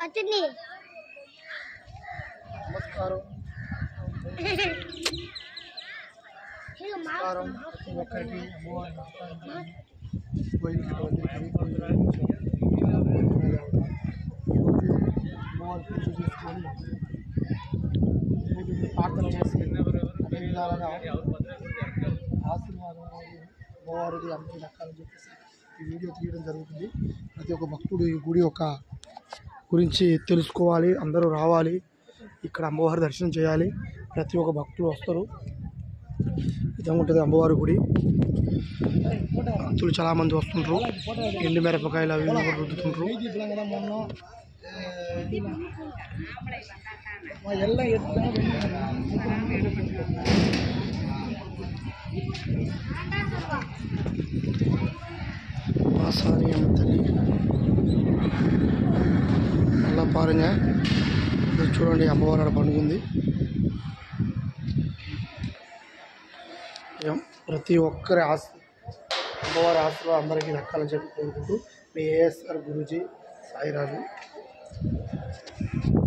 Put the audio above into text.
వచ్చింది నమస్కారం నమస్కారం ప్రతి ఒక్కరికి అమ్మవారి నమస్కారం పోయినటువంటి ఈరోజు అమ్మవారి పూజ చేసుకొని పూజ ప్రార్థన చేసి అన్ని విధాలుగా ఆశీర్వాదం అనేది అమ్మవారికి అందరూ దక్కాలని చెప్పేసి ఈ వీడియో తీయడం జరుగుతుంది ప్రతి ఒక్క భక్తుడు ఈ గుడి యొక్క గురించి తెలుసుకోవాలి అందరూ రావాలి ఇక్కడ అమ్మవారి దర్శనం చేయాలి ప్రతి ఒక్క భక్తులు వస్తారు విధంగా ఉంటుంది అమ్మవారి గుడి భక్తులు చాలా మంది వస్తుంటారు ఎండు మిరపకాయలు అవి ఇవి కూడా రుద్దుతుంటారు மாசாணி அம்மன் తల్లి நல்லா பாருங்க ఇది చూడండి అమ్మవారు ఆడ పండుగ ఏం ప్రతి ఒక్కరి ఆశ అమ్మవారి ఆశీర్వాదం అందరికీ దక్కాలని చెప్పి కోరుకుంటూ మీ ఏఎస్ఆర్ గురూజీ సాయిరాజు